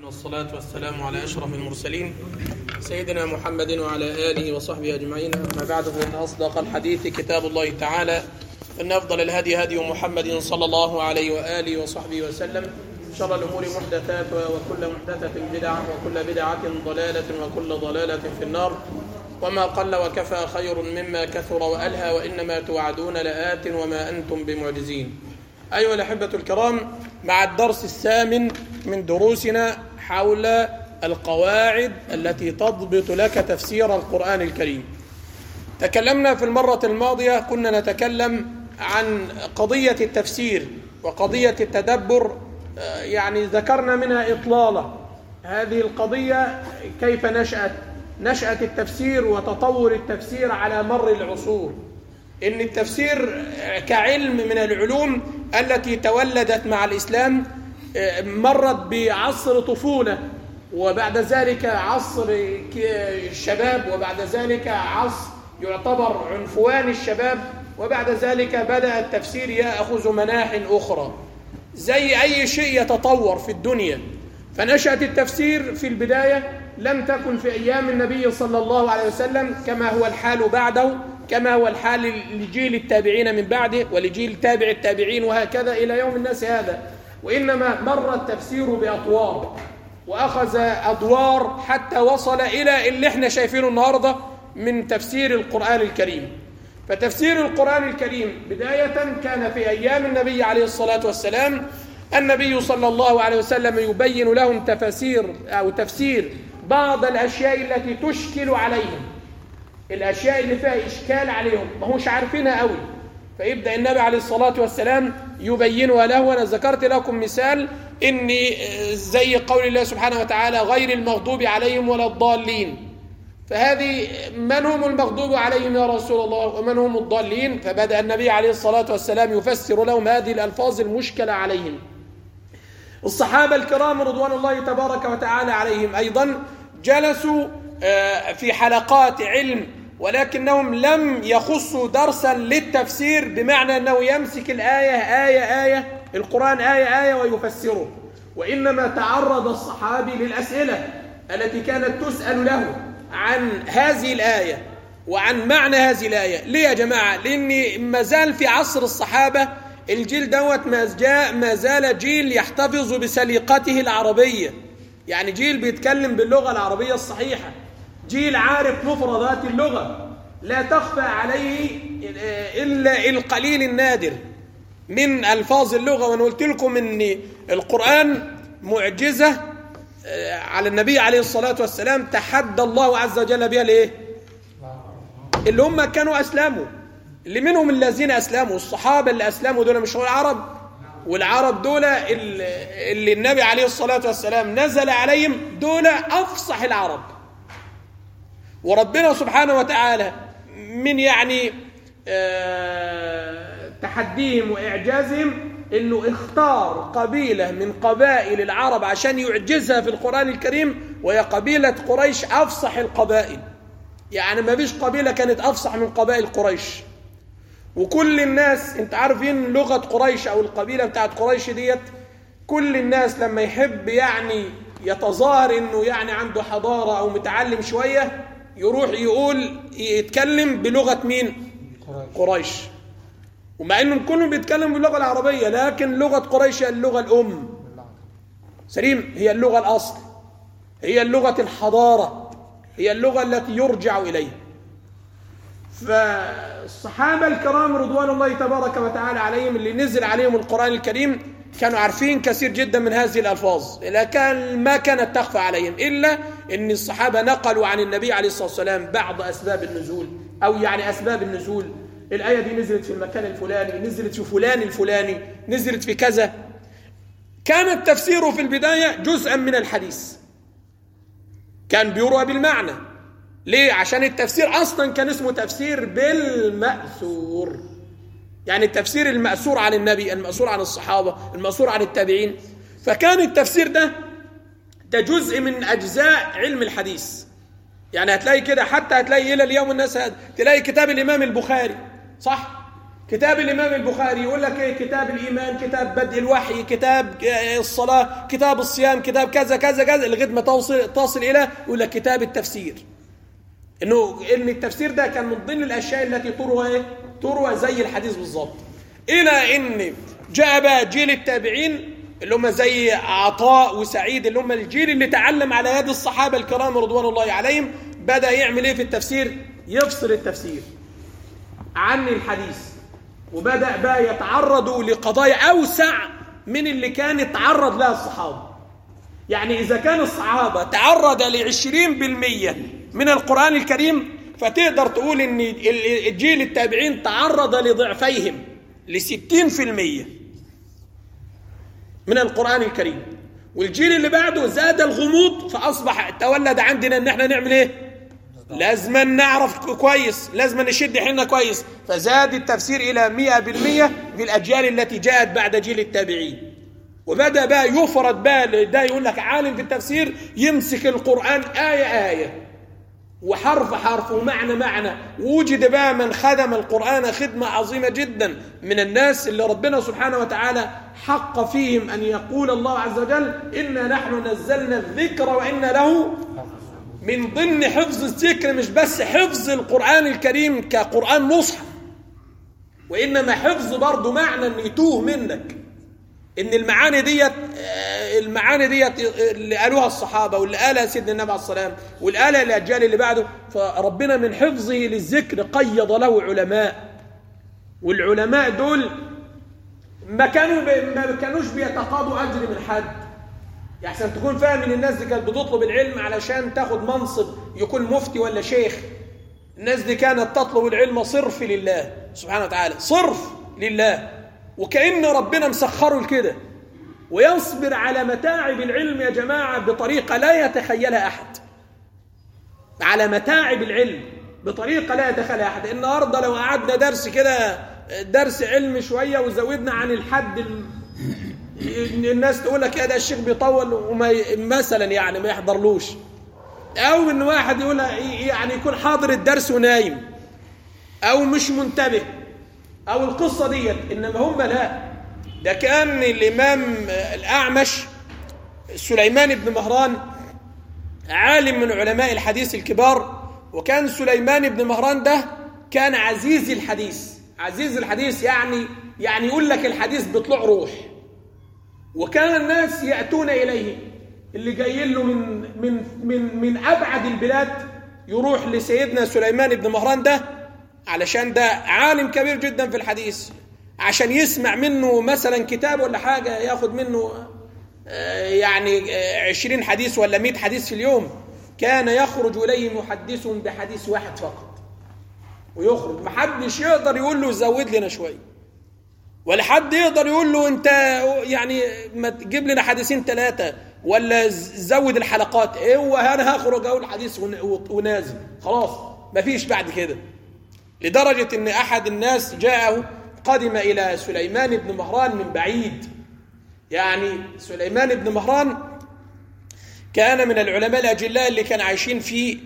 والصلاة والسلام على أشرف المرسلين سيدنا محمد وعلى آله وصحبه أجمعين أما بعد فإن أصدق الحديث كتاب الله تعالى إن أفضل الهدي هدي محمد صلى الله عليه وآله وصحبه وسلم شر الأمور محدثاتها وكل محدثة بدعة وكل بدعة ضلالة وكل ضلالة في النار وما قل وكفى خير مما كثر وألهى وإنما توعدون لآت وما أنتم بمعجزين أيها الأحبة الكرام مع الدرس الثامن من دروسنا حول القواعد التي تضبط لك تفسير القرآن الكريم تكلمنا في المرة الماضية كنا نتكلم عن قضية التفسير وقضية التدبر يعني ذكرنا منها إطلالة هذه القضية كيف نشأت نشأة التفسير وتطور التفسير على مر العصور إن التفسير كعلم من العلوم التي تولدت مع الإسلام مرت بعصر طفولة وبعد ذلك عصر الشباب وبعد ذلك عصر يعتبر عنفوان الشباب وبعد ذلك بدأ التفسير يأخذ مناح أخرى زي أي شيء يتطور في الدنيا فنشأة التفسير في البداية لم تكن في أيام النبي صلى الله عليه وسلم كما هو الحال بعده كما هو الحال لجيل التابعين من بعده ولجيل تابع التابعين وهكذا إلى يوم الناس هذا وإنما مر التفسير بأطوار وأخذ أدوار حتى وصل إلى اللي احنا شايفينه النهاردة من تفسير القرآن الكريم فتفسير القرآن الكريم بداية كان في أيام النبي عليه الصلاة والسلام النبي صلى الله عليه وسلم يبين لهم تفسير أو تفسير بعض الأشياء التي تشكل عليهم الأشياء اللي فيها إشكال عليهم ما هوش عارفينها قوي فيبدأ النبي عليه الصلاة والسلام يبينها له وأنا ذكرت لكم مثال إني زي قول الله سبحانه وتعالى غير المغضوب عليهم ولا الضالين فهذه من هم المغضوب عليهم يا رسول الله ومن هم الضالين فبدأ النبي عليه الصلاة والسلام يفسر لهم هذه الألفاظ المشكلة عليهم الصحابة الكرام رضوان الله تبارك وتعالى عليهم أيضا جلسوا في حلقات علم ولكنهم لم يخصوا درسا للتفسير بمعنى أنه يمسك الآية آية آية القرآن آية آية ويفسره وإنما تعرض الصحابي للأسئلة التي كانت تسأل له عن هذه الآية وعن معنى هذه الآية ليه يا جماعة لأن ما زال في عصر الصحابة الجيل دوت ما, جاء ما زال جيل يحتفظ بسليقته العربية يعني جيل بيتكلم باللغة العربية الصحيحة جيل عارف مفردات اللغة لا تخفى عليه إلا القليل النادر من ألفاظ اللغة وأنا قلت لكم أن القرآن معجزة على النبي عليه الصلاة والسلام تحدى الله عز وجل بها لإيه؟ اللي هم كانوا أسلموا اللي منهم الذين أسلموا الصحابة اللي أسلموا دول مش هو العرب والعرب دول اللي النبي عليه الصلاة والسلام نزل عليهم دول أفصح العرب وربنا سبحانه وتعالى من يعني آه تحديهم وإعجازهم انه اختار قبيلة من قبائل العرب عشان يعجزها في القرآن الكريم وهي قبيلة قريش افصح القبائل يعني ما فيش قبيلة كانت افصح من قبائل قريش وكل الناس انت عارفين لغة قريش او القبيلة بتاعت قريش ديت كل الناس لما يحب يعني يتظاهر انه يعني عنده حضارة او متعلم شوية يروح يقول يتكلم بلغة مين قريش ومع انهم كلهم بيتكلموا باللغه العربيه لكن لغه قريش هي اللغه الام سليم هي اللغه الاصل هي اللغه الحضاره هي اللغه التي يرجع اليها فالصحابه الكرام رضوان الله تبارك وتعالى عليهم اللي نزل عليهم القران الكريم كانوا عارفين كثير جدا من هذه الالفاظ لكن ما كانت تخفى عليهم الا ان الصحابه نقلوا عن النبي عليه الصلاه والسلام بعض اسباب النزول او يعني اسباب النزول الآية دي نزلت في المكان الفلاني نزلت في فلان الفلاني نزلت في كذا كان التفسير في البداية جزءا من الحديث كان بيروى بالمعنى ليه؟ عشان التفسير أصلا كان اسمه تفسير بالمأثور يعني التفسير المأثور عن النبي المأثور عن الصحابة المأثور عن التابعين فكان التفسير ده ده جزء من أجزاء علم الحديث يعني هتلاقي كده حتى هتلاقي إلى اليوم الناس هذا تلاقي كتاب الإمام البخاري صح كتاب الإمام البخاري يقول لك إيه كتاب الإيمان كتاب بدء الوحي كتاب الصلاة كتاب الصيام كتاب كذا كذا كذا لغاية ما توصل تصل إلى يقول لك كتاب التفسير إنه إن التفسير ده كان من ضمن الأشياء التي تروى إيه تروى زي الحديث بالظبط إلى إن جاء بقى جيل التابعين اللي هم زي عطاء وسعيد اللي هم الجيل اللي تعلم على يد الصحابة الكرام رضوان الله عليهم بدأ يعمل إيه في التفسير يفصل التفسير عن الحديث وبدأ بقى يتعرضوا لقضايا أوسع من اللي كان يتعرض لها الصحابة يعني إذا كان الصحابة تعرض لعشرين بالمية من القرآن الكريم فتقدر تقول إن الجيل التابعين تعرض لضعفيهم لستين في المية من القرآن الكريم والجيل اللي بعده زاد الغموض فأصبح تولد عندنا إن احنا نعمل إيه لازم نعرف كويس لازم نشد حيلنا كويس فزاد التفسير إلى مئة بالمئة في الأجيال التي جاءت بعد جيل التابعين وبدأ بقى يفرد بقى ده يقول لك عالم في التفسير يمسك القرآن آية آية وحرف حرف ومعنى معنى ووجد بقى من خدم القرآن خدمة عظيمة جدا من الناس اللي ربنا سبحانه وتعالى حق فيهم أن يقول الله عز وجل إنا نحن نزلنا الذكر وإنا له من ضمن حفظ الذكر مش بس حفظ القرآن الكريم كقرآن مصحف وإنما حفظ برضه معنى أن يتوه منك إن المعاني ديت المعاني ديت اللي قالوها الصحابة واللي قالها سيدنا النبي عليه الصلاة والسلام واللي قالها الأجيال اللي بعده فربنا من حفظه للذكر قيض له علماء والعلماء دول ما كانوا ما كانوش بيتقاضوا أجر من حد يعني عشان تكون فاهم ان الناس دي كانت بتطلب العلم علشان تاخد منصب يكون مفتي ولا شيخ الناس دي كانت تطلب العلم صرف لله سبحانه وتعالى صرف لله وكأن ربنا مسخره لكده ويصبر على متاعب العلم يا جماعة بطريقة لا يتخيلها أحد على متاعب العلم بطريقة لا يتخيلها أحد النهاردة لو قعدنا درس كده درس علم شوية وزودنا عن الحد الناس تقول لك يا ده الشيخ بيطول وما مثلا يعني ما يحضرلوش او ان واحد يقول يعني يكون حاضر الدرس ونايم او مش منتبه او القصه ديت انما هم لا ده كان الامام الاعمش سليمان بن مهران عالم من علماء الحديث الكبار وكان سليمان بن مهران ده كان عزيز الحديث عزيز الحديث يعني يعني يقول لك الحديث بيطلع روح وكان الناس يأتون إليه اللي جايين له من من من من أبعد البلاد يروح لسيدنا سليمان بن مهران ده علشان ده عالم كبير جدا في الحديث عشان يسمع منه مثلا كتاب ولا حاجة ياخد منه يعني عشرين حديث ولا مئة حديث في اليوم كان يخرج إليه محدث بحديث واحد فقط ويخرج محدش يقدر يقول له زود لنا شويه ولا حد يقدر يقول له انت يعني ما تجيب لنا حديثين ثلاثه ولا زود الحلقات هو إيه انا هخرج اقول حديث ونازل خلاص ما فيش بعد كده لدرجه ان احد الناس جاءه قدم الى سليمان بن مهران من بعيد يعني سليمان بن مهران كان من العلماء الاجلاء اللي كان عايشين في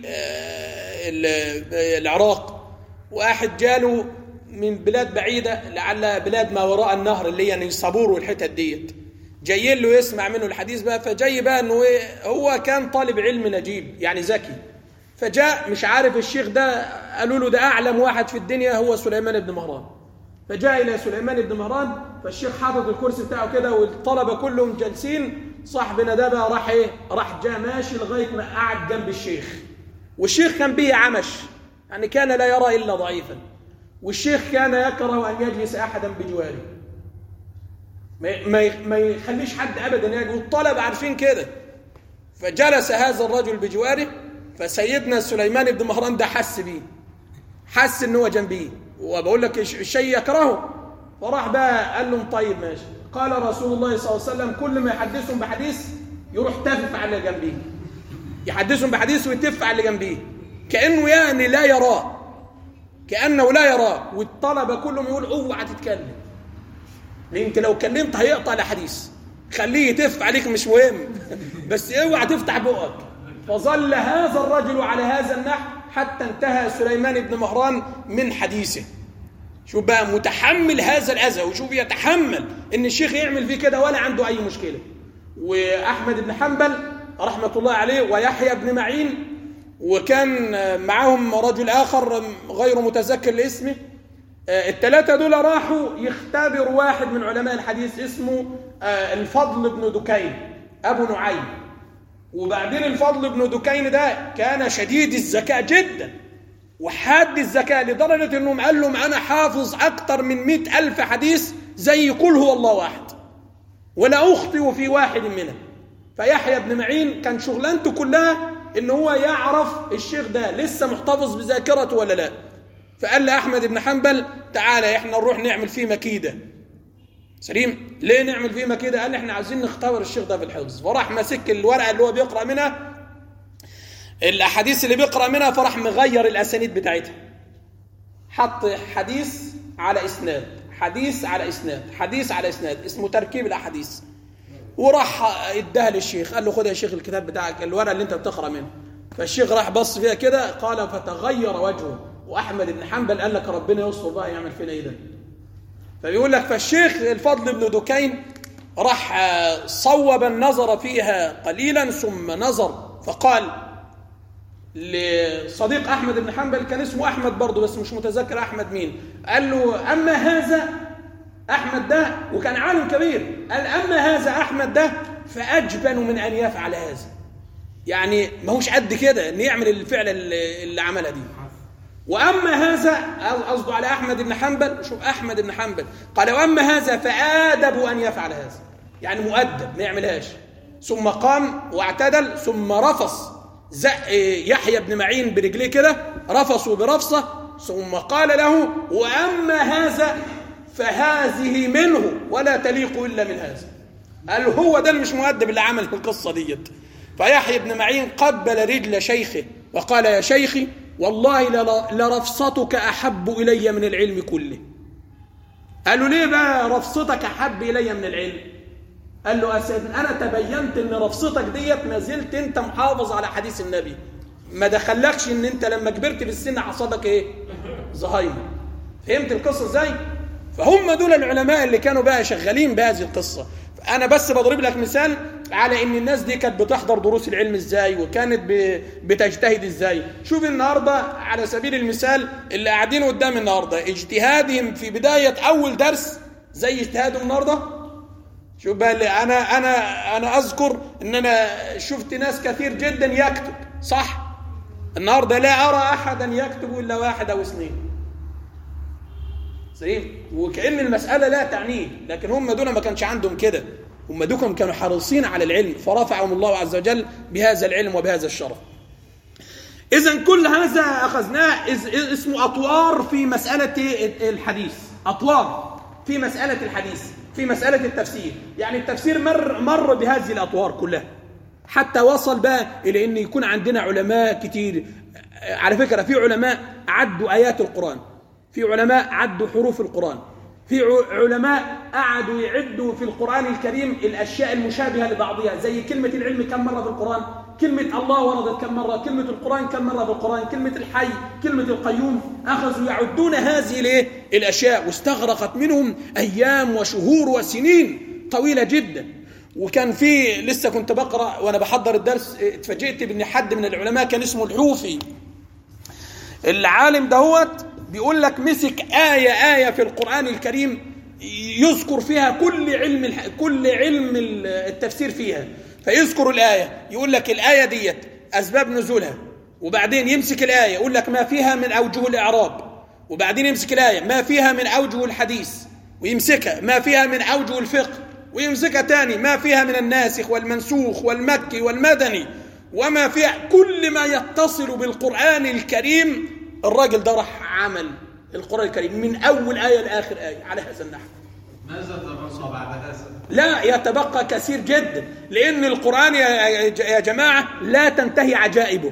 العراق واحد جاله من بلاد بعيدة لعل بلاد ما وراء النهر اللي هي يعني صابور والحتت ديت جايين له يسمع منه الحديث بقى فجاي بقى انه هو كان طالب علم نجيب يعني ذكي فجاء مش عارف الشيخ ده قالوا له ده اعلم واحد في الدنيا هو سليمان بن مهران فجاء الى سليمان بن مهران فالشيخ حاطط الكرسي بتاعه كده والطلبه كلهم جالسين صاحبنا ده بقى راح ايه راح جاء ماشي لغايه ما قعد جنب الشيخ والشيخ كان به عمش يعني كان لا يرى الا ضعيفا والشيخ كان يكره أن يجلس أحدا بجواره ما ما يخليش حد أبدا يجي والطلبة عارفين كده فجلس هذا الرجل بجواره فسيدنا سليمان بن مهران ده حس بيه حس ان هو جنبيه وبقول لك الشيء يكرهه فراح بقى قال لهم طيب ماشي قال رسول الله صلى الله عليه وسلم كل ما يحدثهم بحديث يروح تف على اللي جنبيه يحدثهم بحديث ويتف على اللي جنبيه كانه يعني لا يراه كأنه لا يراه والطلبة كلهم يقول اوعى تتكلم لأن انت لو كلمت هيقطع الحديث خليه يتف عليك مش مهم بس اوعى تفتح بقك فظل هذا الرجل على هذا النحو حتى انتهى سليمان بن مهران من حديثه شوف بقى متحمل هذا الاذى وشوف يتحمل ان الشيخ يعمل فيه كده ولا عنده اي مشكله واحمد بن حنبل رحمه الله عليه ويحيى بن معين وكان معاهم رجل اخر غير متذكر لاسمه الثلاثه دول راحوا يختبروا واحد من علماء الحديث اسمه الفضل بن دكين ابو نعيم وبعدين الفضل بن دكين ده كان شديد الذكاء جدا وحاد الذكاء لدرجة انهم قال لهم انا حافظ اكتر من مئة الف حديث زي قل هو الله واحد ولا اخطئ في واحد منها فيحيى بن معين كان شغلانته كلها ان هو يعرف الشيخ ده لسه محتفظ بذاكرته ولا لا فقال لاحمد بن حنبل تعالى احنا نروح نعمل فيه مكيده سليم ليه نعمل فيه مكيده قال احنا عايزين نختبر الشيخ ده في الحفظ فراح ماسك الورقه اللي هو بيقرا منها الاحاديث اللي بيقرا منها فراح مغير الاسانيد بتاعتها حط حديث على اسناد حديث على اسناد حديث على اسناد اسمه تركيب الاحاديث وراح اداها للشيخ قال له خد يا شيخ الكتاب بتاعك الورقه اللي انت بتقرا منه فالشيخ راح بص فيها كده قال فتغير وجهه واحمد بن حنبل قال لك ربنا يستر بقى يعمل فينا ايه ده فبيقول لك فالشيخ الفضل بن دكين راح صوب النظر فيها قليلا ثم نظر فقال لصديق احمد بن حنبل كان اسمه احمد برضه بس مش متذكر احمد مين قال له اما هذا احمد ده وكان عالم كبير قال اما هذا احمد ده فاجبن من ان يفعل هذا يعني ما هوش قد كده ان يعمل الفعل اللي عملها دي واما هذا قصده على احمد بن حنبل شوف احمد بن حنبل قال واما هذا فادب ان يفعل هذا يعني مؤدب ما يعملهاش ثم قام واعتدل ثم رفص زق يحيى بن معين برجليه كده رفصوا برفصه ثم قال له واما هذا فهذه منه ولا تليق الا من هذا قال له هو ده اللي مش مؤدب اللي عمل القصه ديت فيحيى بن معين قبل رجل شيخه وقال يا شيخي والله لرفصتك احب الي من العلم كله قال له ليه بقى رفصتك احب الي من العلم قال له أسد أنا تبينت إن رفصتك ديت ما زلت أنت محافظ على حديث النبي ما دخلكش إن أنت لما كبرت بالسن حصلك إيه؟ زهايمر فهمت القصة إزاي؟ فهم دول العلماء اللي كانوا بقى شغالين بهذه القصة أنا بس بضرب لك مثال على إن الناس دي كانت بتحضر دروس العلم إزاي وكانت بتجتهد إزاي شوف النهاردة على سبيل المثال اللي قاعدين قدام النهاردة اجتهادهم في بداية أول درس زي اجتهادهم النهارده شوف بقى انا انا انا اذكر ان انا شفت ناس كثير جدا يكتب صح النهارده لا ارى احدا يكتب الا واحد او اثنين سليم وكأن المسألة لا تعنيه لكن هم دول ما كانش عندهم كده هم دول كانوا حريصين على العلم فرفعهم الله عز وجل بهذا العلم وبهذا الشرف إذا كل هذا أخذناه اسمه أطوار في مسألة الحديث أطوار في مسألة الحديث في مسألة التفسير يعني التفسير مر, مر بهذه الأطوار كلها حتى وصل بقى إلى أن يكون عندنا علماء كتير على فكرة في علماء عدوا آيات القرآن في علماء عدوا حروف القرآن في علماء قعدوا يعدوا في القرآن الكريم الأشياء المشابهة لبعضها زي كلمة العلم كم مرة في القرآن كلمة الله وردت كم مرة كلمة القرآن كم مرة في القرآن كلمة الحي كلمة القيوم أخذوا يعدون هذه الأشياء واستغرقت منهم أيام وشهور وسنين طويلة جدا وكان في لسه كنت بقرأ وأنا بحضر الدرس اتفاجئت بأن حد من العلماء كان اسمه الحوفي العالم دهوت بيقول لك مسك آية آية في القرآن الكريم يذكر فيها كل علم كل علم التفسير فيها فيذكر الآية يقول لك الآية ديت أسباب نزولها وبعدين يمسك الآية يقول لك ما فيها من أوجه الإعراب وبعدين يمسك الآية ما فيها من أوجه الحديث ويمسكها ما فيها من أوجه الفقه ويمسكها تاني ما فيها من الناسخ والمنسوخ والمكي والمدني وما فيها كل ما يتصل بالقرآن الكريم الراجل ده راح عمل القرآن الكريم من أول آية لآخر آية على هذا النحو ماذا تبقى بعد هذا؟ لا يتبقى كثير جدا لأن القرآن يا جماعة لا تنتهي عجائبه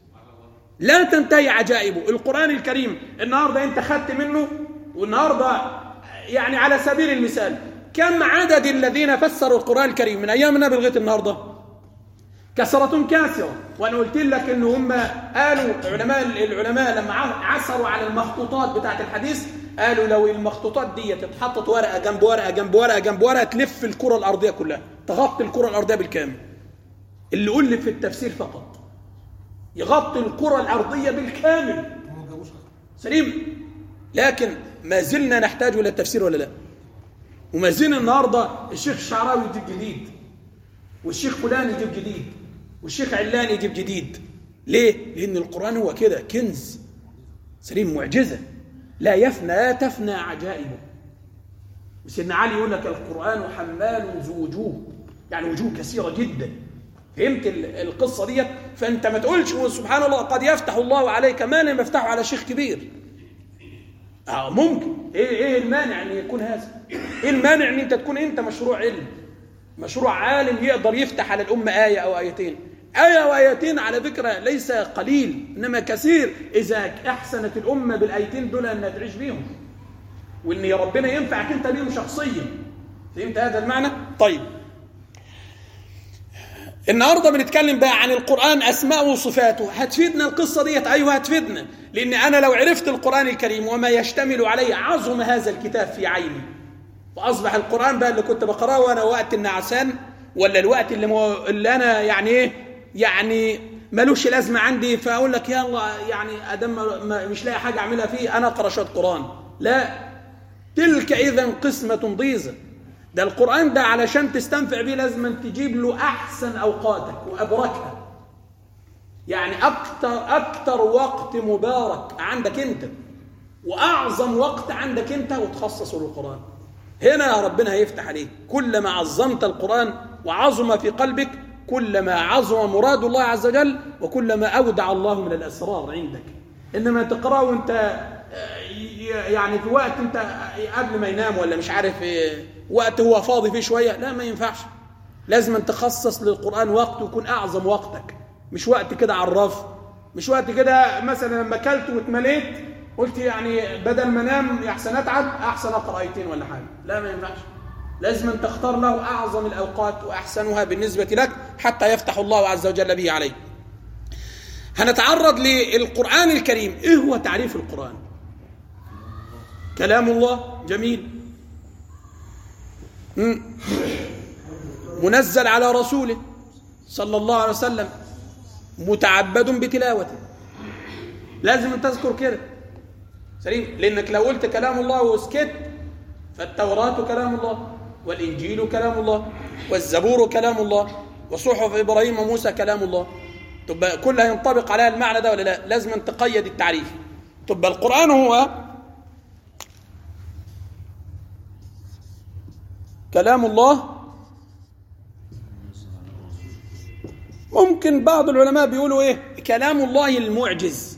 لا تنتهي عجائبه القرآن الكريم النهاردة أنت خدت منه والنهاردة يعني على سبيل المثال كم عدد الذين فسروا القرآن الكريم من أيام النبي لغاية النهاردة كثرة كاسرة وأنا قلت لك إن هم قالوا علماء العلماء لما عثروا على المخطوطات بتاعة الحديث قالوا لو المخطوطات دي اتحطت ورقه جنب ورقه جنب ورقه جنب ورقه تلف الكره الارضيه كلها تغطي الكره الارضيه بالكامل اللي ألف في التفسير فقط يغطي الكره الارضيه بالكامل سليم لكن ما زلنا نحتاج الى التفسير ولا لا وما زلنا النهارده الشيخ الشعراوي يجيب جديد والشيخ فلان يجيب جديد والشيخ علان يجيب جديد ليه لان القران هو كده كنز سليم معجزه لا يفنى لا تفنى عجائبه سيدنا علي يقول لك القران حمال ذو وجوه يعني وجوه كثيره جدا فهمت القصه ديت فانت ما تقولش سبحان الله قد يفتح الله عليك ما لم يفتحه على شيخ كبير اه ممكن ايه ايه المانع ان يكون هذا ايه المانع ان انت تكون انت مشروع علم مشروع عالم يقدر يفتح على الامه ايه او ايتين ايه وايتين على فكره ليس قليل انما كثير اذا احسنت الامه بالايتين دول انها تعيش بيهم وان ربنا ينفعك انت بيهم شخصيا فهمت هذا المعنى طيب النهارده بنتكلم بقى عن القرآن أسماءه وصفاته هتفيدنا القصة ديت أيوه هتفيدنا لأن أنا لو عرفت القرآن الكريم وما يشتمل عليه عظم هذا الكتاب في عيني وأصبح القرآن بقى اللي كنت بقراه وأنا وقت النعسان ولا الوقت اللي, مو... اللي أنا يعني إيه يعني ملوش لازمة عندي فأقول لك يلا يعني أدم ما مش لاقي حاجة أعملها فيه أنا أقرأ شوية قرآن لا تلك إذا قسمة ضيزة ده القرآن ده علشان تستنفع بيه لازم تجيب له أحسن أوقاتك وأبركها يعني أكتر أكتر وقت مبارك عندك أنت وأعظم وقت عندك أنت وتخصصه للقرآن هنا ربنا هيفتح عليك كلما عظمت القرآن وعظم في قلبك كلما عظم مراد الله عز وجل وكلما أودع الله من الأسرار عندك إنما تقرأه وأنت يعني في وقت أنت قبل ما ينام ولا مش عارف إيه وقت هو فاضي فيه شوية لا ما ينفعش لازم أن تخصص للقرآن وقت ويكون أعظم وقتك مش وقت كده على الرف مش وقت كده مثلا لما أكلت واتمليت قلت يعني بدل ما انام احسن اتعب احسن اقرا ايتين ولا حاجه لا ما ينفعش لازم أن تختار له اعظم الاوقات واحسنها بالنسبه لك حتى يفتح الله عز وجل به عليك هنتعرض للقران الكريم ايه هو تعريف القران كلام الله جميل مم. منزل على رسوله صلى الله عليه وسلم متعبد بتلاوته لازم أن تذكر كده سليم لانك لو قلت كلام الله وسكت فالتوراة كلام الله والانجيل كلام الله والزبور كلام الله وصحف ابراهيم وموسى كلام الله تبقى كلها ينطبق عليها المعنى ده ولا لا لازم أن تقيد التعريف تبقى القرآن هو كلام الله ممكن بعض العلماء بيقولوا ايه كلام الله المعجز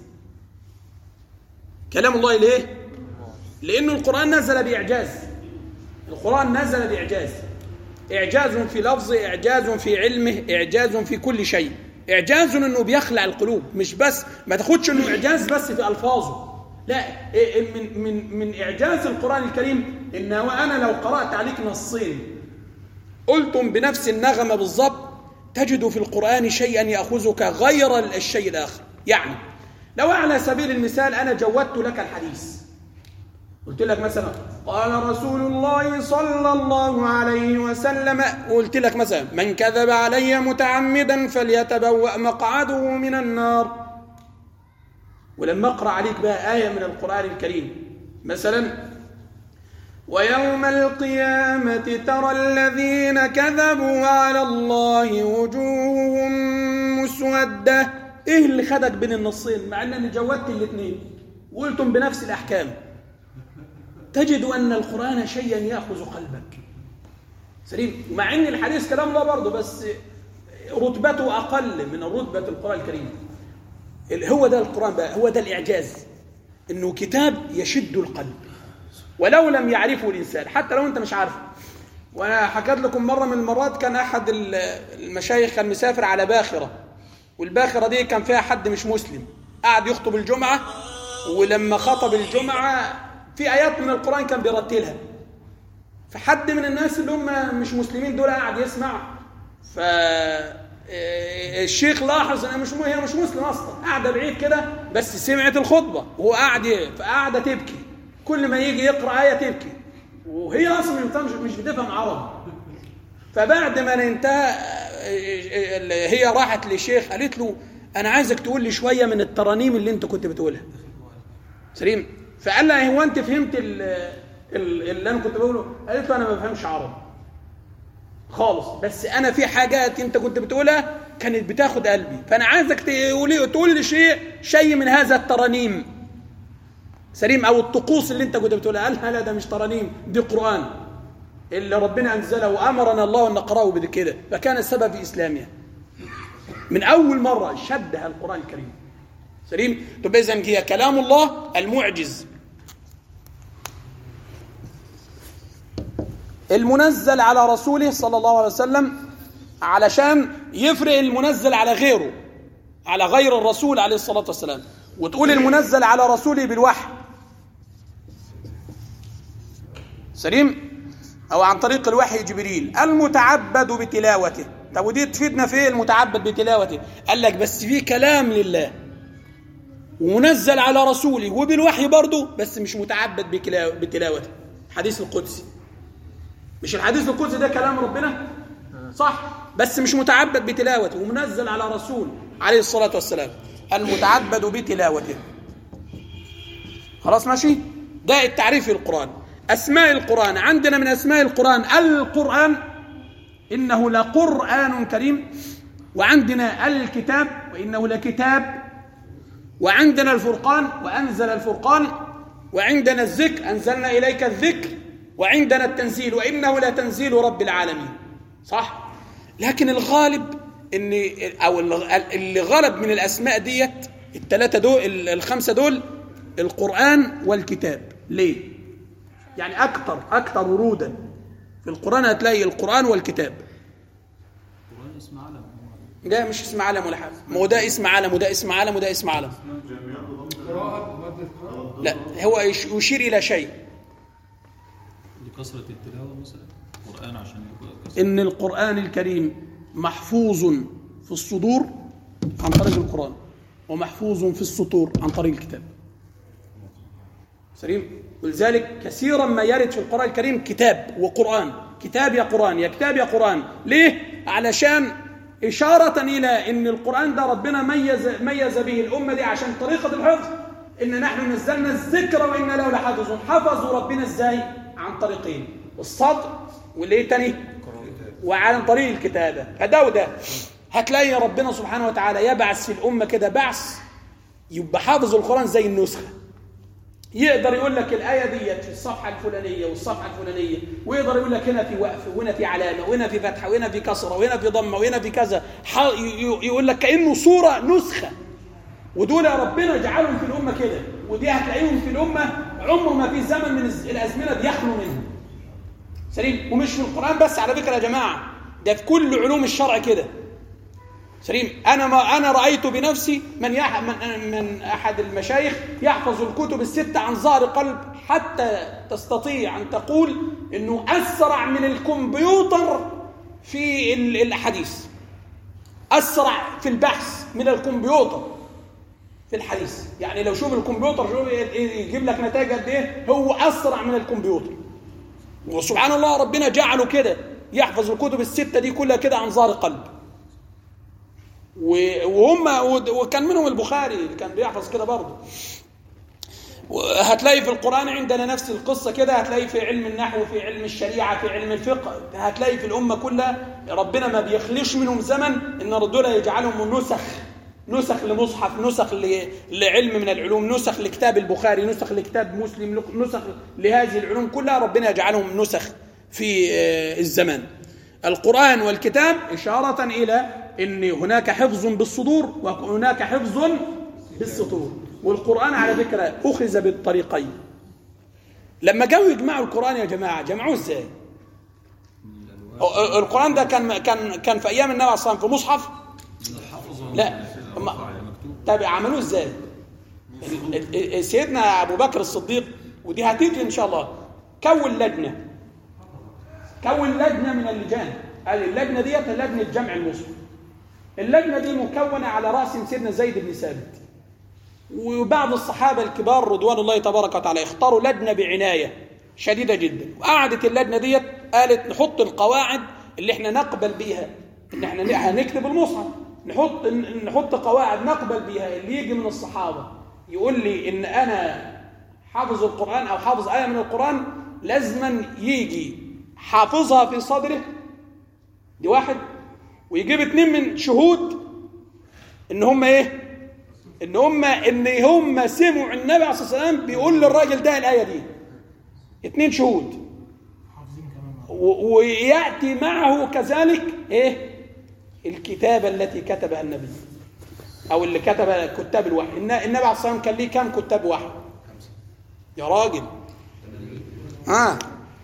كلام الله ليه لأن القرآن نزل بإعجاز القرآن نزل بإعجاز إعجاز في لفظه إعجاز في علمه إعجاز في كل شيء إعجاز إنه بيخلع القلوب مش بس ما تاخدش إنه إعجاز بس في ألفاظه لا من من من إعجاز القرآن الكريم إن وأنا لو قرأت عليك نصين قلتم بنفس النغمة بالضبط تجد في القرآن شيئا يأخذك غير الشيء الآخر يعني لو على سبيل المثال أنا جودت لك الحديث قلت لك مثلا قال رسول الله صلى الله عليه وسلم قلت لك مثلا من كذب علي متعمدا فليتبوأ مقعده من النار ولما اقرا عليك بقى آية من القرآن الكريم مثلا ويوم القيامة ترى الذين كذبوا على الله وجوههم مسودة ايه اللي خدك بين النصين مع ان انا جودت الاثنين وقلتم بنفس الاحكام تجد ان القران شيئا ياخذ قلبك سليم مع ان الحديث كلام الله برضه بس رتبته اقل من رتبه القران الكريم هو ده القران بقى هو ده الاعجاز انه كتاب يشد القلب ولو لم يعرفه الانسان حتى لو انت مش عارفه وانا حكيت لكم مره من المرات كان احد المشايخ كان مسافر على باخره والباخره دي كان فيها حد مش مسلم قعد يخطب الجمعه ولما خطب الجمعه في ايات من القران كان بيرتلها فحد من الناس اللي هم مش مسلمين دول قاعد يسمع ف الشيخ لاحظ انها مش هي مش مسلم اصلا قاعده بعيد كده بس سمعت الخطبه وهو قاعد فقاعده تبكي كل ما يجي يقرا ايه تبكي وهي اصلا مش مش بتفهم عربي فبعد ما انتهى هي راحت للشيخ قالت له انا عايزك تقول لي شويه من الترانيم اللي انت كنت بتقولها سليم فقال لها هو انت فهمت ال- ال- اللي انا كنت بقوله قالت له انا ما بفهمش عربي خالص بس انا في حاجات انت كنت بتقولها كانت بتاخد قلبي فانا عايزك تقولي تقول لي شيء شيء من هذا الترانيم سليم او الطقوس اللي انت كنت بتقولها قالها لا ده مش ترانيم دي قران اللي ربنا انزله وامرنا الله ان نقراه بكده فكان السبب في اسلامها من اول مره شدها القران الكريم سليم طب اذا هي كلام الله المعجز المنزل على رسوله صلى الله عليه وسلم علشان يفرق المنزل على غيره على غير الرسول عليه الصلاة والسلام وتقول المنزل على رسوله بالوحي سليم أو عن طريق الوحي جبريل المتعبد بتلاوته طب ودي تفيدنا في إيه المتعبد بتلاوته قال لك بس في كلام لله ومنزل على رسوله وبالوحي برضه بس مش متعبد بكلا- بتلاوته حديث القدسي مش الحديث القدسي ده كلام ربنا صح بس مش متعبد بتلاوته ومنزل على رسول عليه الصلاة والسلام المتعبد بتلاوته خلاص ماشي ده التعريف في القرآن أسماء القرآن عندنا من أسماء القرآن القرآن إنه لقرآن كريم وعندنا الكتاب وإنه لكتاب وعندنا الفرقان وأنزل الفرقان وعندنا الذكر أنزلنا إليك الذكر وعندنا التنزيل وإنه لتنزيل رب العالمين صح لكن الغالب ان او اللي غلب من الاسماء ديت الثلاثه دول الخمسه دول القران والكتاب ليه يعني اكثر اكثر ورودا في القران هتلاقي القران والكتاب القرآن اسم علم ده مش اسم علم ولا حاجه ما هو ده اسم علم وده اسم علم وده اسم علم لا هو يش- يشير الى شيء لكثرة التلاوة مثلا القرآن عشان يبقى كثرة ان القران الكريم محفوظ في الصدور عن طريق القران ومحفوظ في السطور عن طريق الكتاب سليم ولذلك كثيرا ما يرد في القران الكريم كتاب وقران كتاب يا قران يا كتاب يا قران ليه علشان إشارة إلى أن القرآن ده ربنا ميز ميز به الأمة دي عشان طريقة الحفظ إن نحن نزلنا الذكر وإنا له لحافظون حفظوا ربنا إزاي؟ عن طريقين الصدر والإيه تاني؟ وعن طريق الكتابة فده وده هتلاقي ربنا سبحانه وتعالى يبعث في الأمة كده بعث يبقى حافظ القرآن زي النسخة يقدر يقول لك الآية ديت في الصفحة الفلانية والصفحة الفلانية ويقدر يقول لك هنا في وقف وهنا في علامة وهنا في فتحة وهنا في كسرة وهنا في ضمة وهنا في كذا ح- ي- ي- يقول لك كأنه صورة نسخة ودول ربنا جعلهم في الأمة كده ودي هتلاقيهم في الأمة عمر ما في زمن من الز- الأزمنة بيخلوا منهم سليم ومش في القرآن بس على فكرة يا جماعة ده في كل علوم الشرع كده سليم انا ما انا رايت بنفسي من يح من, من احد المشايخ يحفظ الكتب السته عن ظهر قلب حتى تستطيع ان تقول انه اسرع من الكمبيوتر في ال- الاحاديث اسرع في البحث من الكمبيوتر في الحديث يعني لو شوف الكمبيوتر شوف يجيب لك نتائج قد ايه هو اسرع من الكمبيوتر وسبحان الله ربنا جعله كده يحفظ الكتب السته دي كلها كده عن ظهر قلب و- وهم وكان منهم البخاري اللي كان بيحفظ كده برضه هتلاقي في القرآن عندنا نفس القصة كده هتلاقي في علم النحو في علم الشريعة في علم الفقه هتلاقي في الأمة كلها ربنا ما بيخليش منهم زمن إن دول يجعلهم نسخ نسخ لمصحف نسخ ل- لعلم من العلوم نسخ لكتاب البخاري نسخ لكتاب مسلم نسخ لهذه العلوم كلها ربنا يجعلهم نسخ في آه، الزمان القرآن والكتاب إشارة إلى أن هناك حفظ بالصدور وهناك حفظ بالسطور والقرآن على فكرة أخذ بالطريقين لما جاوا يجمعوا القرآن يا جماعة جمعوه ازاي؟ أه، القرآن ده كان كان كان في أيام النبي صلى الله عليه وسلم في مصحف لا ما- طب عملوه ازاي؟ ال- ال- ال- سيدنا أبو بكر الصديق ودي هتيجي إن شاء الله كون لجنة كون لجنة من اللجان قال اللجنة ديت لجنة جمع المصحف اللجنة دي مكونة على رأس سيدنا زيد بن ثابت وبعض الصحابة الكبار رضوان الله تبارك وتعالى اختاروا لجنة بعناية شديدة جدا وقعدت اللجنة ديت قالت نحط القواعد اللي احنا نقبل بيها ان احنا هنكتب المصحف نحط نحط قواعد نقبل بيها اللي يجي من الصحابة يقول لي ان انا حافظ القرآن او حافظ آية من القرآن لازما يجي حافظها في صدره دي واحد ويجيب اتنين من شهود ان هم ايه ان هم ان هم سمعوا النبي عليه الصلاه والسلام بيقول للراجل ده الايه دي اتنين شهود و- وياتي معه كذلك ايه الكتابه التي كتبها النبي او اللي كتب كتاب الوحي الن- النبي عليه الصلاه والسلام كان ليه كام كتاب وحي يا راجل اه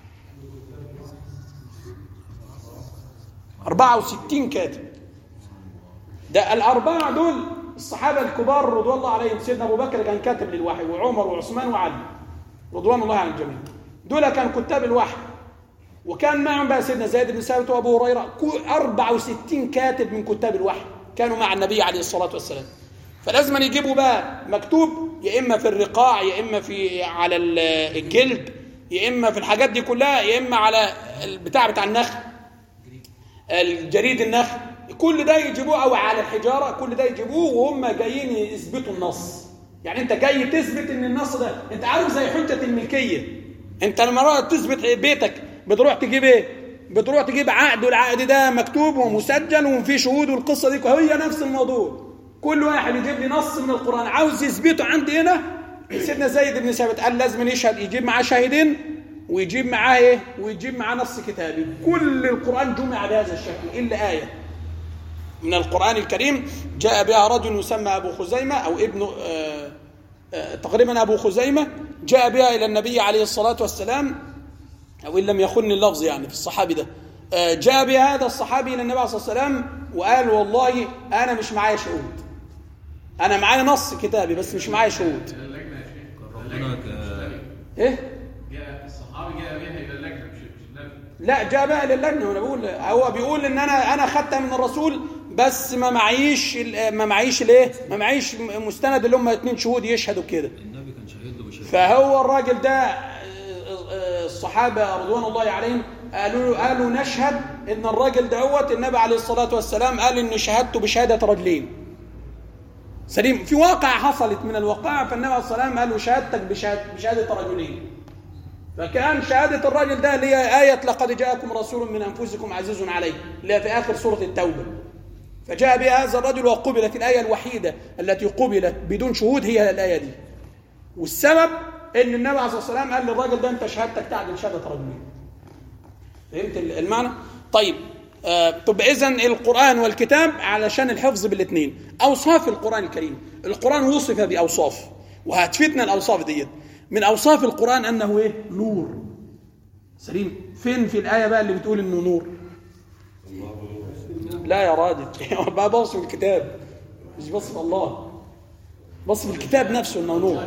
64 كاتب ده الأربعة دول الصحابة الكبار رضوان الله عليهم سيدنا أبو بكر كان كاتب للوحي وعمر وعثمان وعلي رضوان الله على الجميع دول كانوا كتاب الوحي وكان معهم بقى سيدنا زيد بن ثابت وأبو هريرة كو- 64 كاتب من كتاب الوحي كانوا مع النبي عليه الصلاة والسلام فلازم أن يجيبوا بقى مكتوب يا إما في الرقاع يا إما في على ال- الجلد يا إما في الحاجات دي كلها يا إما على البتاع بتاع النخل الجريد النخل كل ده يجيبوه او على الحجاره كل ده يجيبوه وهم جايين يثبتوا النص يعني انت جاي تثبت ان النص ده انت عارف زي حجه الملكيه انت لما رأيت تثبت بيتك بتروح تجيب ايه بتروح تجيب عقد والعقد ده مكتوب ومسجل وفي شهود والقصه دي هي نفس الموضوع كل واحد يجيب لي نص من القران عاوز يثبته عندي هنا سيدنا زيد بن ثابت قال لازم يشهد يجيب معاه شاهدين ويجيب معاه ايه ويجيب معاه نص كتابي كل القران جمع بهذا الشكل الا ايه من القرآن الكريم جاء بها رجل يسمى أبو خزيمة أو ابن آه، آه، تقريبا أبو خزيمة جاء بها إلى النبي عليه الصلاة والسلام أو إن لم يخن اللفظ يعني في الصحابي ده آه، جاء بها هذا الصحابي إلى النبي عليه الصلاة والسلام وقال والله أنا مش معايا شهود أنا معايا نص كتابي بس مش معايا شهود ربنا ك... إيه؟ جاء الصحابي جاء بها الى اللجنه مش مش النبي لا جاء بقى للجنه وانا بقول هو بيقول ان انا انا خدتها من الرسول بس ما معيش ال- ما معيش الايه ما معيش مستند اللي هم اتنين شهود يشهدوا كده النبي كان شهيد له بشهادة فهو الراجل ده آه، آه، الصحابه رضوان الله عليهم قالوا قالوا نشهد ان الراجل دوت النبي عليه الصلاه والسلام قال ان شهادته بشهاده رجلين سليم في واقع حصلت من الوقائع فالنبي عليه الصلاه والسلام قال له شهادتك بشهاده, بشهادة رجلين فكان شهادة الرجل ده اللي هي آية لقد جاءكم رسول من أنفسكم عزيز عليه اللي هي في آخر سورة التوبة فجاء بها هذا الرجل وقبلت الآية الوحيدة التي قبلت بدون شهود هي الآية دي والسبب ان النبي عليه الصلاه والسلام قال للراجل ده انت شهادتك تعدل شهاده رجلين فهمت المعنى طيب آه طب اذا القران والكتاب علشان الحفظ بالاثنين اوصاف القران الكريم القران وصف باوصاف وهتفتنا الاوصاف ديت من اوصاف القران انه ايه نور سليم فين في الايه بقى اللي بتقول انه نور لا يا راجل بقى بص في الكتاب مش بص في الله بص في الكتاب نفسه انه نور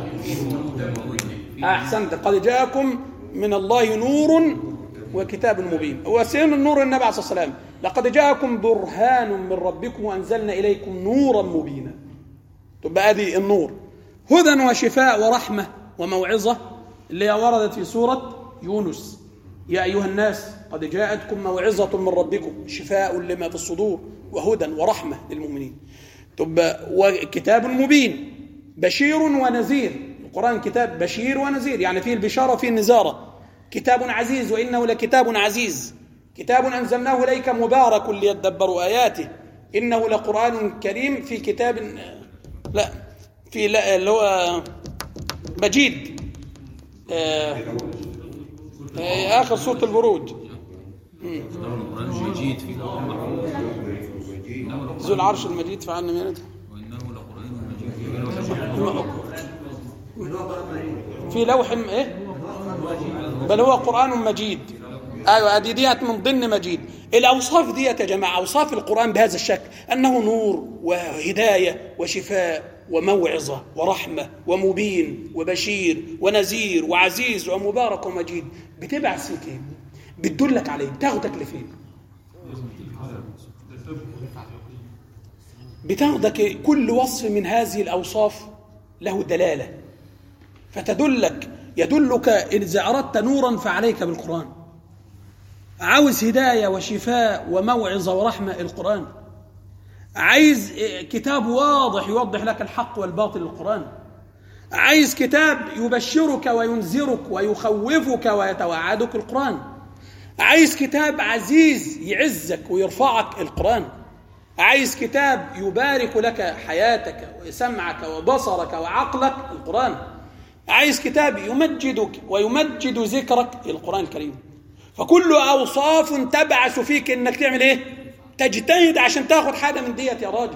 احسنت قد جاءكم من الله نور وكتاب مبين وسين النور النبي عليه الصلاه والسلام لقد جاءكم برهان من ربكم وانزلنا اليكم نورا مبينا تبقى ادي النور هدى وشفاء ورحمه وموعظه اللي هي وردت في سوره يونس يا ايها الناس قد جاءتكم موعظه من ربكم شفاء لما في الصدور وهدى ورحمه للمؤمنين تبقى وكتاب مبين بشير ونذير القرآن كتاب بشير ونذير يعني فيه البشارة فيه النزارة كتاب عزيز وإنه لكتاب عزيز كتاب أنزلناه إليك مبارك ليدبروا آياته إنه لقرآن كريم في كتاب لا في لا اللي هو مجيد آه آه آخر سورة البروج القرآن مجيد في لوح محفوظ إنه ذو العرش المجيد فعلنا من وإنه لقرآن مجيد في لوح في لوح م- ايه بل هو قرآن مجيد ايوه دي ديت من ضمن مجيد الاوصاف ديت يا جماعه اوصاف القرآن بهذا الشكل انه نور وهدايه وشفاء وموعظه ورحمه ومبين وبشير ونذير وعزيز ومبارك ومجيد بتبعث فيك ايه؟ بتدلك عليه بتاخدك لفين؟ بتاخدك كل وصف من هذه الاوصاف له دلاله فتدلك يدلك اذا اردت نورا فعليك بالقران عاوز هدايه وشفاء وموعظه ورحمه القران عايز كتاب واضح يوضح لك الحق والباطل القران عايز كتاب يبشرك وينذرك ويخوفك ويتوعدك القران عايز كتاب عزيز يعزك ويرفعك القران عايز كتاب يبارك لك حياتك وسمعك وبصرك وعقلك القران عايز كتاب يمجدك ويمجد ذكرك القران الكريم فكل اوصاف تبعث فيك انك تعمل ايه تجتهد عشان تاخد حاجه من ديت يا راجل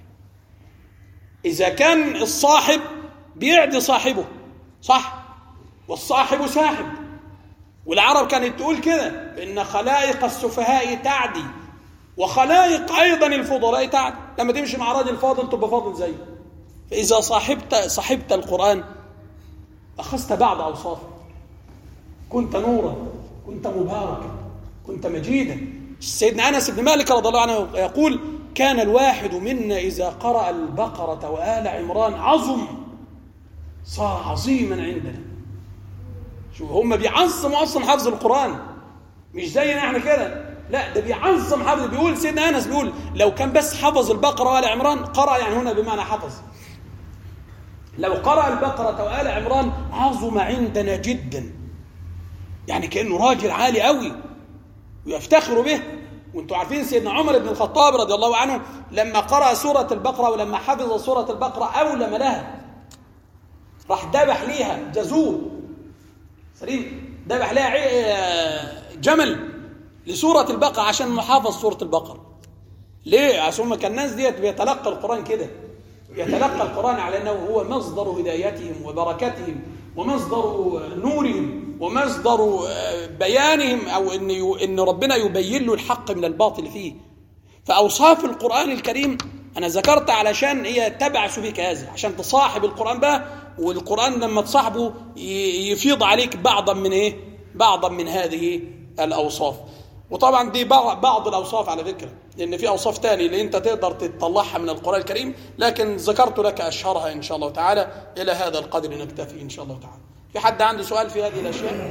اذا كان الصاحب بيعدي صاحبه صح والصاحب ساحب والعرب كانت تقول كده ان خلائق السفهاء تعدي وخلائق ايضا الفضلاء تعدي لما تمشي مع راجل فاضل تبقى فاضل زيه فاذا صاحبت صاحبت القران اخذت بعض اوصافه كنت نورا كنت مباركا كنت مجيدا سيدنا انس بن مالك رضي الله عنه يقول كان الواحد منا اذا قرأ البقرة وآل عمران عظم صار عظيما عندنا شو هم بيعظموا اصلا حفظ القرآن مش زينا احنا كده لا ده بيعظم حفظ بيقول سيدنا انس بيقول لو كان بس حفظ البقرة وآل عمران قرأ يعني هنا بمعنى حفظ لو قرأ البقرة وآل عمران عظم عندنا جدا يعني كأنه راجل عالي قوي ويفتخروا به وانتم عارفين سيدنا عمر بن الخطاب رضي الله عنه لما قرأ سورة البقرة ولما حفظ سورة البقرة أولم لها راح ذبح ليها جزور سليم ذبح لها جمل لسورة البقرة عشان محافظ سورة البقرة ليه؟ عشان كان الناس ديت بيتلقى القرآن كده يتلقى القرآن على أنه هو مصدر هدايتهم وبركتهم ومصدر نورهم ومصدر بيانهم او ان ان ربنا يبين له الحق من الباطل فيه فاوصاف القران الكريم انا ذكرت علشان هي تبعث فيك هذا عشان تصاحب القران بقى والقران لما تصاحبه يفيض عليك بعضا من ايه بعضا من هذه الاوصاف وطبعا دي بعض الاوصاف على فكره لان في اوصاف تاني اللي انت تقدر تطلعها من القران الكريم لكن ذكرت لك اشهرها ان شاء الله تعالى الى هذا القدر نكتفي ان شاء الله تعالى في حد عنده سؤال في هذه الاشياء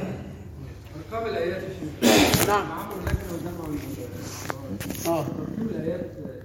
ألقاب الآيات نعم عمرو لكن وجمع اه الآيات